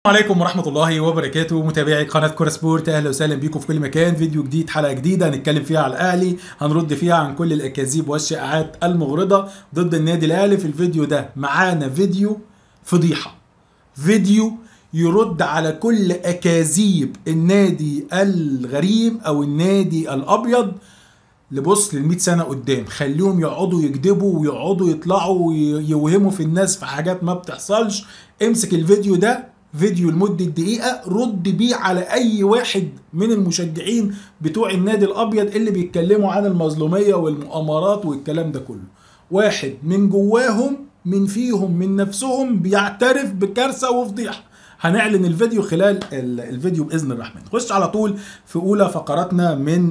عليكم ورحمة الله وبركاته متابعي قناة كورة سبورت أهلا وسهلا بيكم في كل مكان فيديو جديد حلقة جديدة هنتكلم فيها على الأهلي هنرد فيها عن كل الأكاذيب والشائعات المغرضة ضد النادي الأهلي في الفيديو ده معانا فيديو فضيحة فيديو يرد على كل أكاذيب النادي الغريم أو النادي الأبيض لبص لل سنه قدام خليهم يقعدوا يكذبوا ويقعدوا يطلعوا ويوهموا في الناس في حاجات ما بتحصلش امسك الفيديو ده فيديو لمدة دقيقة رد بيه على أي واحد من المشجعين بتوع النادي الأبيض اللي بيتكلموا عن المظلومية والمؤامرات والكلام ده كله واحد من جواهم من فيهم من نفسهم بيعترف بكارثة وفضيحة هنعلن الفيديو خلال الفيديو باذن الرحمن نخش على طول في اولى فقراتنا من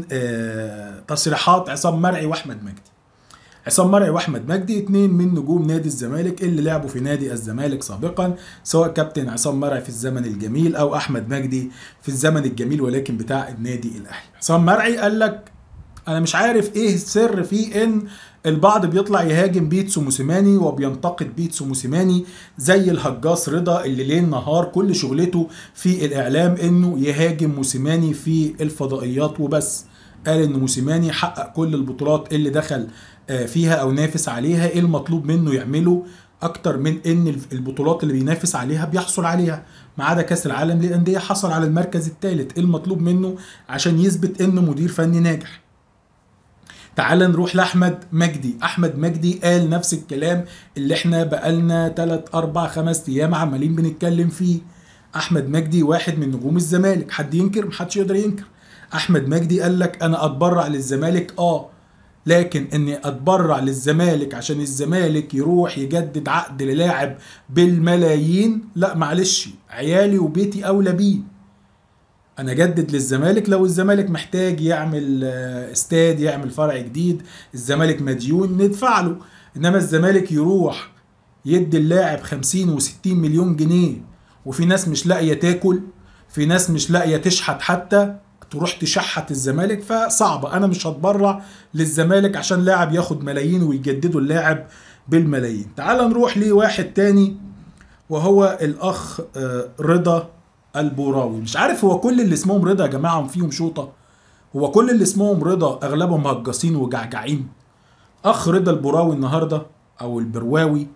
تصريحات عصام مرعي واحمد مجدي عصام مرعي واحمد مجدي اتنين من نجوم نادي الزمالك اللي لعبوا في نادي الزمالك سابقا سواء كابتن عصام مرعي في الزمن الجميل او احمد مجدي في الزمن الجميل ولكن بتاع النادي الاهلي عصام مرعي قال لك انا مش عارف ايه السر في ان البعض بيطلع يهاجم بيتسو موسيماني وبينتقد بيتسو موسيماني زي الهجاص رضا اللي ليل نهار كل شغلته في الاعلام انه يهاجم موسيماني في الفضائيات وبس قال ان موسيماني حقق كل البطولات اللي دخل فيها او نافس عليها ايه المطلوب منه يعمله اكتر من ان البطولات اللي بينافس عليها بيحصل عليها ما عدا كاس العالم للانديه حصل على المركز الثالث ايه المطلوب منه عشان يثبت انه مدير فني ناجح تعال نروح لاحمد مجدي احمد مجدي قال نفس الكلام اللي احنا بقالنا 3 4 5 ايام عمالين بنتكلم فيه احمد مجدي واحد من نجوم الزمالك حد ينكر محدش يقدر ينكر احمد مجدي قال لك انا اتبرع للزمالك اه لكن اني اتبرع للزمالك عشان الزمالك يروح يجدد عقد للاعب بالملايين لا معلش عيالي وبيتي اولى بيه انا جدد للزمالك لو الزمالك محتاج يعمل استاد يعمل فرع جديد الزمالك مديون ندفع له انما الزمالك يروح يدي اللاعب 50 و60 مليون جنيه وفي ناس مش لاقيه تاكل في ناس مش لاقيه تشحت حتى تروح تشحت الزمالك فصعبه انا مش هتبرع للزمالك عشان لاعب ياخد ملايين ويجددوا اللاعب بالملايين تعال نروح لواحد تاني وهو الاخ رضا البوراوي مش عارف هو كل اللي اسمهم رضا يا جماعه فيهم شوطه هو كل اللي اسمهم رضا اغلبهم هجاصين وجعجعين اخ رضا البوراوي النهارده او البرواوي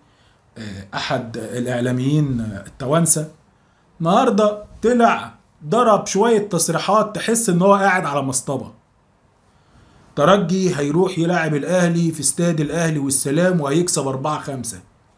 احد الاعلاميين التوانسه النهارده طلع ضرب شويه تصريحات تحس ان هو قاعد على مصطبه ترجي هيروح يلاعب الاهلي في استاد الاهلي والسلام وهيكسب 4 5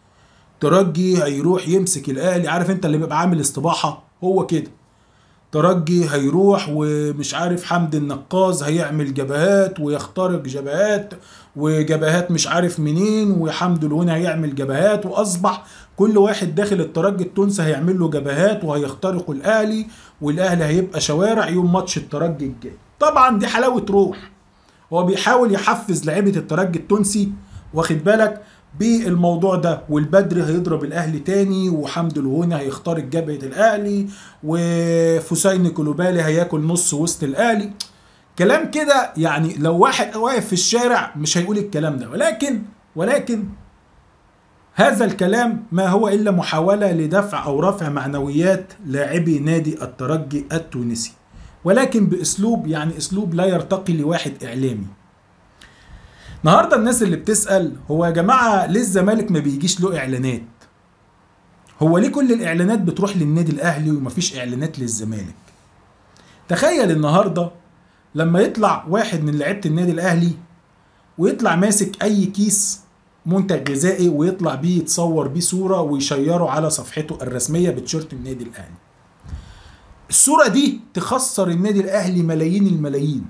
ترجي هيروح يمسك الاهلي عارف انت اللي بيبقى عامل استباحه هو كده ترجي هيروح ومش عارف حمد النقاز هيعمل جبهات ويخترق جبهات وجبهات مش عارف منين وحمد الهوني هيعمل جبهات واصبح كل واحد داخل الترجي التونسي هيعمل له جبهات وهيخترقوا الاهلي والاهلي هيبقى شوارع يوم ماتش الترجي الجاي طبعا دي حلاوه روح هو بيحاول يحفز لعيبه الترجي التونسي واخد بالك بالموضوع ده والبدري هيضرب الاهلي تاني وحمد الهوني هيخترق جبهه الاهلي وفوساين كولوبالي هياكل نص وسط الاهلي كلام كده يعني لو واحد واقف في الشارع مش هيقول الكلام ده ولكن ولكن هذا الكلام ما هو الا محاوله لدفع او رفع معنويات لاعبي نادي الترجي التونسي ولكن باسلوب يعني اسلوب لا يرتقي لواحد اعلامي النهارده الناس اللي بتسال هو يا جماعه ليه الزمالك ما بيجيش له اعلانات هو ليه كل الاعلانات بتروح للنادي الاهلي ومفيش اعلانات للزمالك تخيل النهارده لما يطلع واحد من لعيبه النادي الاهلي ويطلع ماسك اي كيس منتج غذائي ويطلع بيه يتصور بيه صوره ويشيره على صفحته الرسميه بتيشيرت النادي الاهلي الصوره دي تخسر النادي الاهلي ملايين الملايين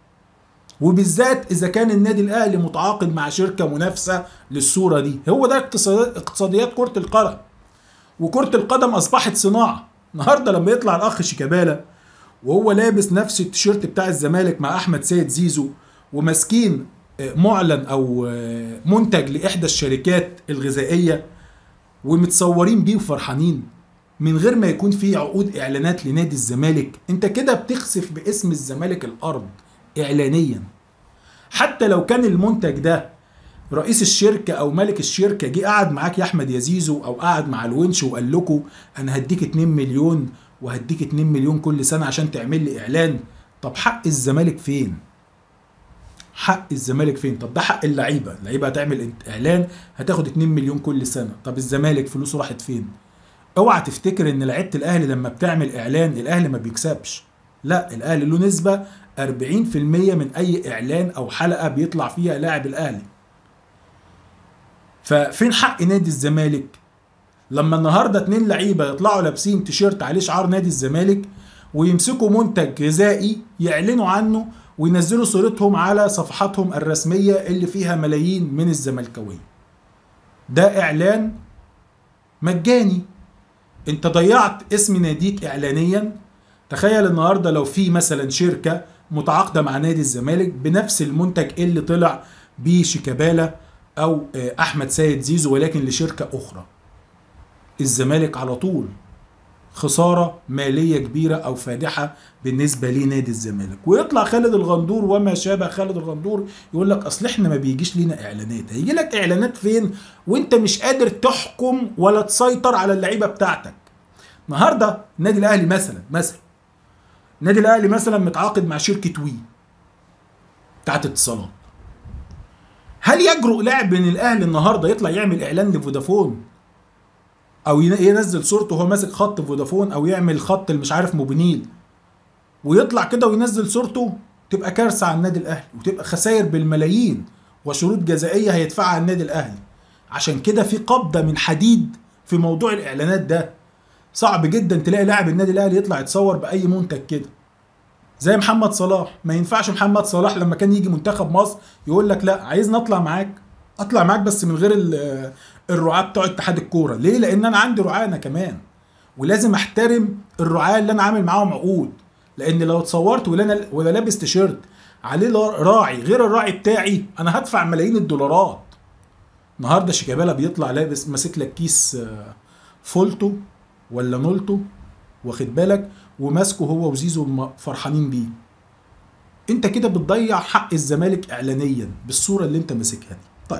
وبالذات اذا كان النادي الاهلي متعاقد مع شركه منافسه للصوره دي هو ده اقتصاديات كره القدم وكره القدم اصبحت صناعه النهارده لما يطلع الاخ شيكابالا وهو لابس نفس التيشيرت بتاع الزمالك مع احمد سيد زيزو وماسكين معلن او منتج لاحدى الشركات الغذائيه ومتصورين بيه وفرحانين من غير ما يكون في عقود اعلانات لنادي الزمالك انت كده بتخسف باسم الزمالك الارض اعلانيا حتى لو كان المنتج ده رئيس الشركه او ملك الشركه جه قعد معاك يا احمد يا زيزو او قعد مع الونش وقال لكم انا هديك 2 مليون وهديك 2 مليون كل سنه عشان تعمل لي اعلان طب حق الزمالك فين حق الزمالك فين طب ده حق اللعيبه اللعيبه هتعمل اعلان هتاخد 2 مليون كل سنه طب الزمالك فلوسه راحت فين اوعى تفتكر ان لعيبه الاهلي لما بتعمل اعلان الاهلي ما بيكسبش لا الاهلي له نسبه 40% من اي اعلان او حلقه بيطلع فيها لاعب الاهلي ففين حق نادي الزمالك لما النهارده اتنين لعيبه يطلعوا لابسين تيشيرت عليه شعار نادي الزمالك ويمسكوا منتج غذائي يعلنوا عنه وينزلوا صورتهم على صفحاتهم الرسميه اللي فيها ملايين من الزملكاويه ده اعلان مجاني انت ضيعت اسم ناديك اعلانيا تخيل النهارده لو في مثلا شركه متعاقده مع نادي الزمالك بنفس المنتج اللي طلع بيه شيكابالا او احمد سيد زيزو ولكن لشركه اخرى الزمالك على طول خساره ماليه كبيره او فادحه بالنسبه لنادي الزمالك ويطلع خالد الغندور وما شابه خالد الغندور يقول لك اصل احنا ما بيجيش لينا اعلانات هيجي لك اعلانات فين وانت مش قادر تحكم ولا تسيطر على اللعيبه بتاعتك النهارده النادي الاهلي مثلا مثلا النادي الاهلي مثلا متعاقد مع شركه وي بتاعت اتصالات هل يجرؤ لاعب من الاهلي النهارده يطلع يعمل اعلان لفودافون او ينزل صورته وهو ماسك خط فودافون او يعمل خط مش عارف موبينيل ويطلع كده وينزل صورته تبقى كارثه على النادي الاهلي وتبقى خسائر بالملايين وشروط جزائيه هيدفعها النادي الاهلي عشان كده في قبضه من حديد في موضوع الاعلانات ده صعب جدا تلاقي لاعب النادي الاهلي يطلع يتصور باي منتج كده زي محمد صلاح ما ينفعش محمد صلاح لما كان يجي منتخب مصر يقول لك لا عايزني اطلع معاك اطلع معاك بس من غير الرعاة بتوع اتحاد الكوره ليه لان انا عندي رعاة انا كمان ولازم احترم الرعاة اللي انا عامل معاهم عقود لان لو اتصورت ولا ولا لابس تيشيرت عليه راعي غير الراعي بتاعي انا هدفع ملايين الدولارات النهارده شيكابالا بيطلع لابس ماسك لك كيس فولتو ولا نولتو واخد بالك وماسكه هو وزيزو فرحانين بيه انت كده بتضيع حق الزمالك اعلانيا بالصوره اللي انت ماسكها دي طيب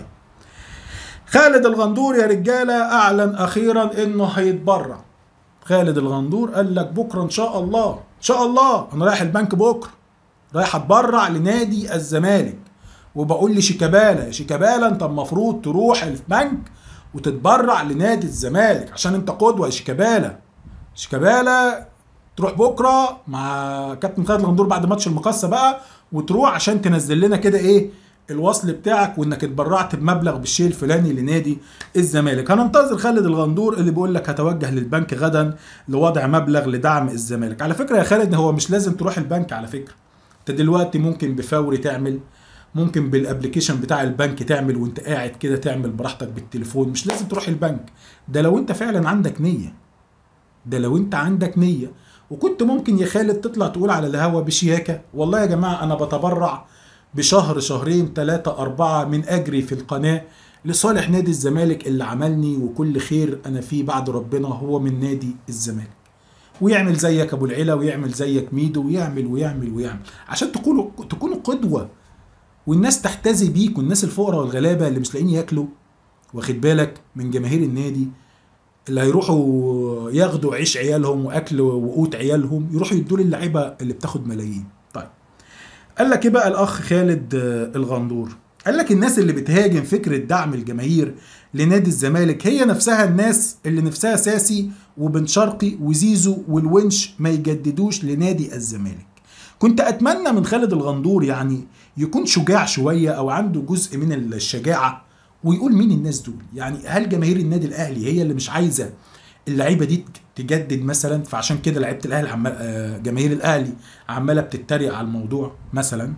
خالد الغندور يا رجاله اعلن اخيرا انه هيتبرع خالد الغندور قال لك بكره ان شاء الله ان شاء الله انا رايح البنك بكره رايح اتبرع لنادي الزمالك وبقول لشيكابالا شيكابالا انت المفروض تروح البنك وتتبرع لنادي الزمالك عشان انت قدوه يا شيكابالا شيكابالا تروح بكره مع كابتن خالد الغندور بعد ماتش المقصه بقى وتروح عشان تنزل لنا كده ايه الوصل بتاعك وانك اتبرعت بمبلغ بالشيء الفلاني لنادي الزمالك هننتظر خالد الغندور اللي بيقول لك هتوجه للبنك غدا لوضع مبلغ لدعم الزمالك على فكره يا خالد هو مش لازم تروح البنك على فكره انت دلوقتي ممكن بفوري تعمل ممكن بالابلكيشن بتاع البنك تعمل وانت قاعد كده تعمل براحتك بالتليفون مش لازم تروح البنك ده لو انت فعلا عندك نيه ده لو انت عندك نيه وكنت ممكن يا خالد تطلع تقول على الهوا بشياكه والله يا جماعه انا بتبرع بشهر شهرين ثلاثة أربعة من أجري في القناة لصالح نادي الزمالك اللي عملني وكل خير أنا فيه بعد ربنا هو من نادي الزمالك ويعمل زيك أبو العلا ويعمل زيك ميدو ويعمل ويعمل ويعمل عشان تكونوا تكونوا قدوة والناس تحتذي بيك والناس الفقراء والغلابة اللي مش لاقيين ياكلوا واخد بالك من جماهير النادي اللي هيروحوا ياخدوا عيش عيالهم واكل وقوت عيالهم يروحوا يدوا للعيبه اللي بتاخد ملايين طيب قال لك ايه بقى الاخ خالد الغندور قال لك الناس اللي بتهاجم فكره دعم الجماهير لنادي الزمالك هي نفسها الناس اللي نفسها ساسي وبن شرقي وزيزو والونش ما يجددوش لنادي الزمالك كنت اتمنى من خالد الغندور يعني يكون شجاع شويه او عنده جزء من الشجاعه ويقول مين الناس دول يعني هل جماهير النادي الاهلي هي اللي مش عايزه اللعيبه دي تجدد مثلا فعشان كده لعيبه الاهلي عمال جماهير الاهلي عماله بتتريق على الموضوع مثلا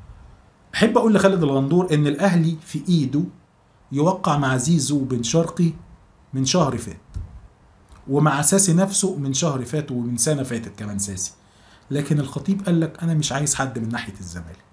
احب اقول لخالد الغندور ان الاهلي في ايده يوقع مع زيزو بن شرقي من شهر فات ومع ساسي نفسه من شهر فات ومن سنه فاتت كمان ساسي لكن الخطيب قال لك انا مش عايز حد من ناحيه الزمالك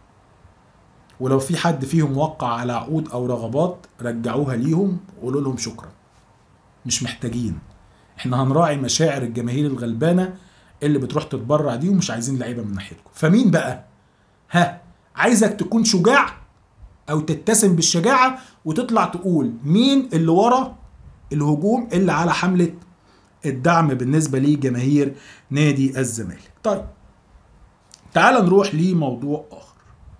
ولو في حد فيهم وقع على عقود او رغبات رجعوها ليهم وقولوا لهم شكرا مش محتاجين احنا هنراعي مشاعر الجماهير الغلبانه اللي بتروح تتبرع دي ومش عايزين لعيبه من ناحيتكم فمين بقى ها عايزك تكون شجاع او تتسم بالشجاعه وتطلع تقول مين اللي ورا الهجوم اللي على حمله الدعم بالنسبه لجماهير نادي الزمالك طيب تعال نروح لموضوع اخر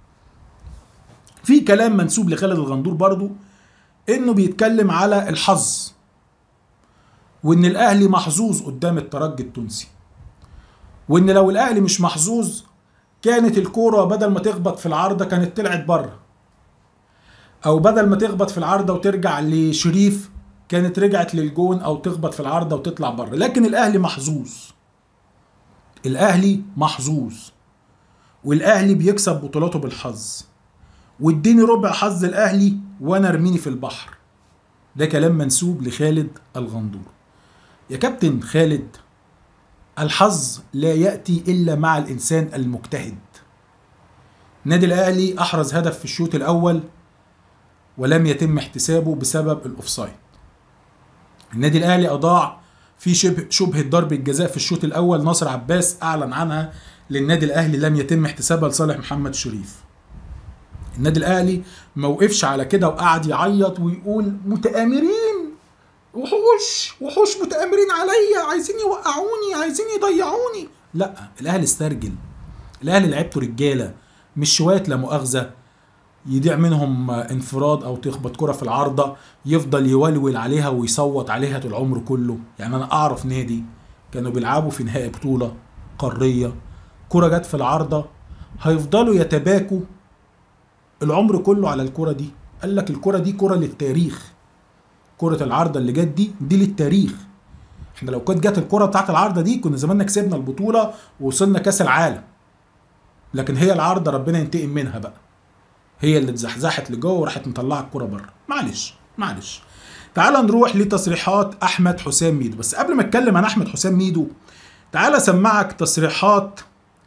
في كلام منسوب لخالد الغندور برضو انه بيتكلم على الحظ وان الاهلي محظوظ قدام الترجي التونسي وان لو الاهلي مش محظوظ كانت الكوره بدل ما تخبط في العارضه كانت طلعت بره او بدل ما تخبط في العارضه وترجع لشريف كانت رجعت للجون او تخبط في العارضه وتطلع بره لكن الاهلي محظوظ الاهلي محظوظ والاهلي بيكسب بطولاته بالحظ واديني ربع حظ الاهلي وانا ارميني في البحر ده كلام منسوب لخالد الغندور يا كابتن خالد الحظ لا ياتي الا مع الانسان المجتهد نادي الاهلي احرز هدف في الشوط الاول ولم يتم احتسابه بسبب الاوفسايد النادي الاهلي اضاع في شبه شبهه ضربه جزاء في الشوط الاول ناصر عباس اعلن عنها للنادي الاهلي لم يتم احتسابها لصالح محمد شريف النادي الاهلي ما وقفش على كده وقعد يعيط ويقول متآمرين وحوش وحوش متآمرين عليا عايزين يوقعوني عايزين يضيعوني لا الاهلي استرجل الاهلي لعبته رجاله مش شويه لا مؤاخذه يضيع منهم انفراد او تخبط كره في العارضه يفضل يولول عليها ويصوت عليها طول العمر كله يعني انا اعرف نادي كانوا بيلعبوا في نهائي بطوله قاريه كره جت في العارضه هيفضلوا يتباكوا العمر كله على الكره دي قال لك الكره دي كره للتاريخ كره العارضه اللي جت دي دي للتاريخ احنا لو كانت جت الكره بتاعت العارضه دي كنا زماننا كسبنا البطوله ووصلنا كاس العالم لكن هي العارضه ربنا ينتقم منها بقى هي اللي اتزحزحت لجوه وراحت مطلعه الكره بره معلش معلش تعال نروح لتصريحات احمد حسام ميدو بس قبل ما اتكلم عن احمد حسام ميدو تعال اسمعك تصريحات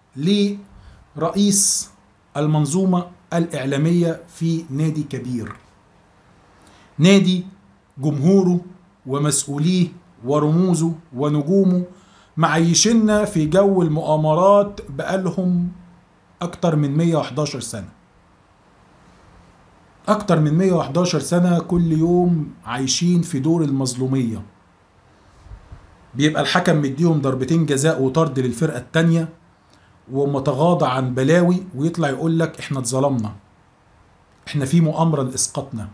لرئيس المنظومه الاعلاميه في نادي كبير نادي جمهوره ومسؤوليه ورموزه ونجومه معيشنا في جو المؤامرات بقالهم اكتر من 111 سنه أكتر من 111 سنة كل يوم عايشين في دور المظلومية بيبقى الحكم مديهم ضربتين جزاء وطرد للفرقة التانية ومتغاضى عن بلاوي ويطلع يقول لك احنا اتظلمنا احنا في مؤامرة لإسقاطنا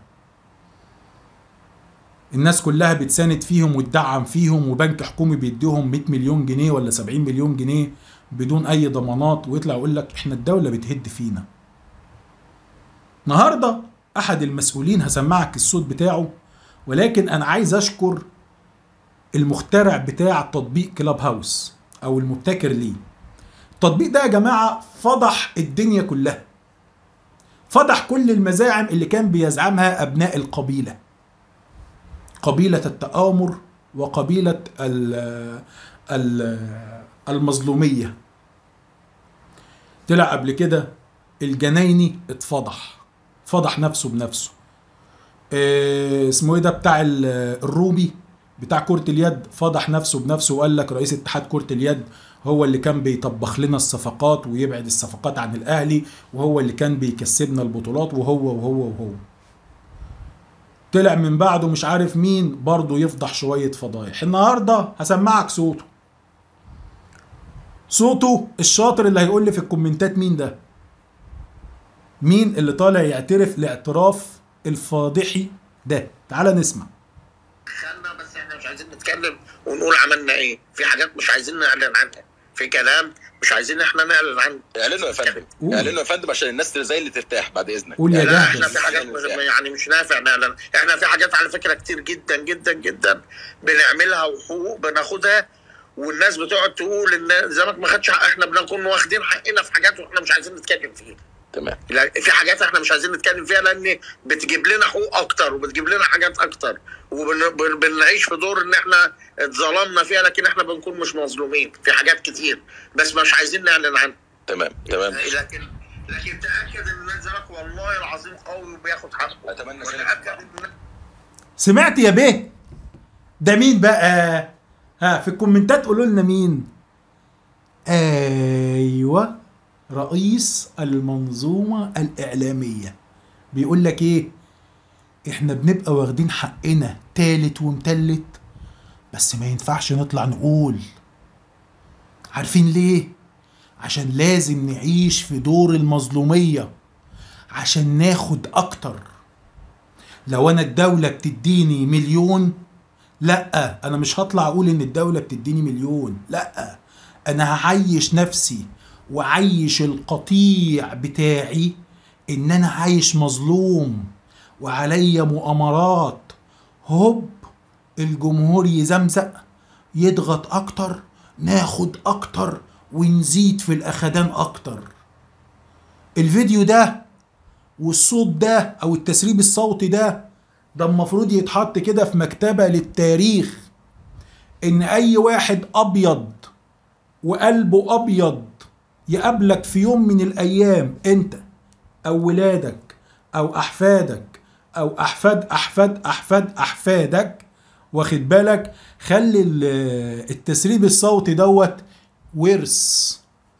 الناس كلها بتساند فيهم وتدعم فيهم وبنك حكومي بيديهم 100 مليون جنيه ولا 70 مليون جنيه بدون اي ضمانات ويطلع يقول لك احنا الدولة بتهد فينا النهارده احد المسؤولين هسمعك الصوت بتاعه ولكن انا عايز اشكر المخترع بتاع تطبيق كلاب هاوس او المبتكر ليه التطبيق ده يا جماعه فضح الدنيا كلها فضح كل المزاعم اللي كان بيزعمها ابناء القبيله قبيله التآمر وقبيله ال ال المظلوميه طلع قبل كده الجنايني اتفضح فضح نفسه بنفسه إيه اسمه ايه ده بتاع الروبي بتاع كرة اليد فضح نفسه بنفسه وقال لك رئيس اتحاد كرة اليد هو اللي كان بيطبخ لنا الصفقات ويبعد الصفقات عن الاهلي وهو اللي كان بيكسبنا البطولات وهو وهو وهو طلع من بعده مش عارف مين برضه يفضح شوية فضايح النهاردة هسمعك صوته صوته الشاطر اللي هيقول لي في الكومنتات مين ده مين اللي طالع يعترف الاعتراف الفاضحي ده تعال نسمع خلنا بس احنا مش عايزين نتكلم ونقول عملنا ايه في حاجات مش عايزين نعلن عنها في كلام مش عايزين احنا نعلن عنه اعلنوا يا فندم قول. اعلنوا يا فندم عشان الناس زي اللي ترتاح بعد اذنك قول يا لا احنا جهبذ في حاجات مش يعني مش نافع نعلن احنا في حاجات على فكره كتير جدا جدا جدا بنعملها وحقوق بناخدها والناس بتقعد تقول ان زمانك ما خدش حق احنا بنكون واخدين حقنا في حاجات واحنا مش عايزين نتكلم فيها تمام لا في حاجات احنا مش عايزين نتكلم فيها لان بتجيب لنا حقوق اكتر وبتجيب لنا حاجات اكتر وبنعيش في دور ان احنا اتظلمنا فيها لكن احنا بنكون مش مظلومين في حاجات كتير بس مش عايزين نعلن عنها تمام تمام لكن لكن تاكد ان نادي زمالك والله العظيم قوي وبياخد حقه أتمنى وتاكد ان سمعت يا بيه ده مين بقى ها في الكومنتات قولوا لنا مين ايوه رئيس المنظومه الاعلاميه بيقول لك ايه احنا بنبقى واخدين حقنا تالت ومتلت بس ما ينفعش نطلع نقول عارفين ليه عشان لازم نعيش في دور المظلومية عشان ناخد اكتر لو انا الدولة بتديني مليون لا انا مش هطلع اقول ان الدولة بتديني مليون لا انا هعيش نفسي وعيش القطيع بتاعي ان انا عايش مظلوم وعليا مؤامرات هوب الجمهور يزمزق يضغط اكتر ناخد اكتر ونزيد في الاخدان اكتر الفيديو ده والصوت ده او التسريب الصوتي ده ده المفروض يتحط كده في مكتبة للتاريخ ان اي واحد ابيض وقلبه ابيض يقابلك في يوم من الايام انت او ولادك او احفادك او احفاد احفاد احفاد احفادك واخد بالك خلي ال- التسريب الصوتي دوت ورث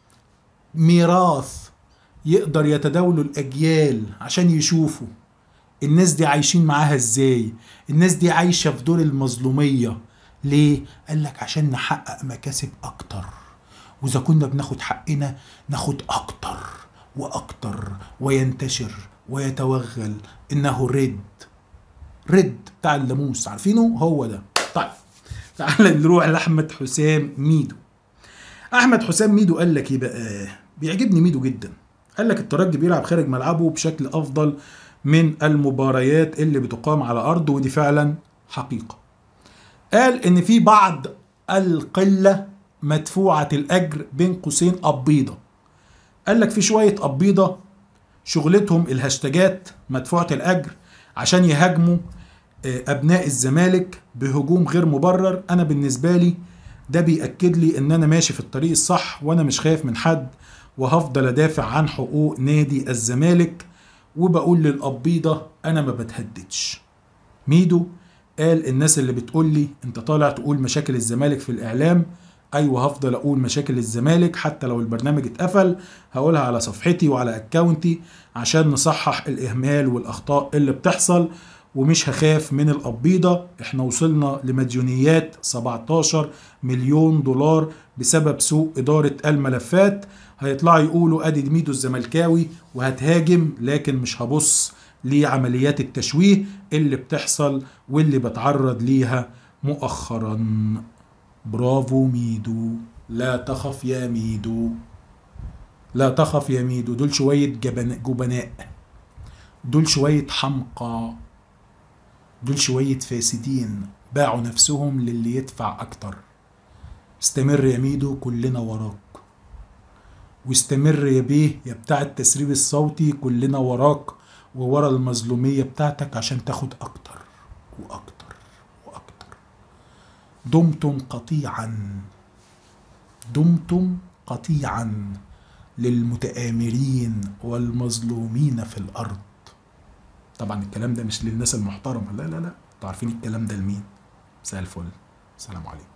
ميراث يقدر يتداوله الاجيال عشان يشوفوا الناس دي عايشين معاها ازاي الناس دي عايشه في دور المظلوميه ليه قال لك عشان نحقق مكاسب اكتر واذا كنا بناخد حقنا ناخد اكتر واكتر وينتشر ويتوغل انه رد رد بتاع اللاموس عارفينه هو ده طيب تعال نروح لاحمد حسام ميدو احمد حسام ميدو قال لك ايه بقى بيعجبني ميدو جدا قال لك الترجي بيلعب خارج ملعبه بشكل افضل من المباريات اللي بتقام على ارضه ودي فعلا حقيقه قال ان في بعض القله مدفوعه الاجر بين قوسين ابيضه قال لك في شويه ابيضه شغلتهم الهاشتاجات مدفوعه الاجر عشان يهاجموا آه، ابناء الزمالك بهجوم غير مبرر انا بالنسبه لي ده بيأكد لي ان انا ماشي في الطريق الصح وانا مش خايف من حد وهفضل ادافع عن حقوق نادي الزمالك وبقول للقبيضه انا ما بتهددش ميدو قال الناس اللي بتقول لي انت طالع تقول مشاكل الزمالك في الاعلام ايوه هفضل اقول مشاكل الزمالك حتى لو البرنامج اتقفل هقولها على صفحتي وعلى اكاونتي عشان نصحح الاهمال والاخطاء اللي بتحصل ومش هخاف من القبيضة احنا وصلنا لمديونيات 17 مليون دولار بسبب سوء إدارة الملفات هيطلعوا يقولوا ادي ميدو الزملكاوي وهتهاجم لكن مش هبص لعمليات التشويه اللي بتحصل واللي بتعرض ليها مؤخرا برافو ميدو لا تخف يا ميدو لا تخف يا ميدو دول شوية جبن جبناء دول شوية حمقى دول شوية فاسدين باعوا نفسهم للي يدفع أكتر استمر يا ميدو كلنا وراك واستمر يا بيه يا بتاع التسريب الصوتي كلنا وراك وورا المظلومية بتاعتك عشان تاخد أكتر وأكتر وأكتر دمتم قطيعا دمتم قطيعا للمتآمرين والمظلومين في الأرض طبعا الكلام ده مش للناس المحترمة لا لا لا انتوا عارفين الكلام ده لمين مساء الفل السلام عليكم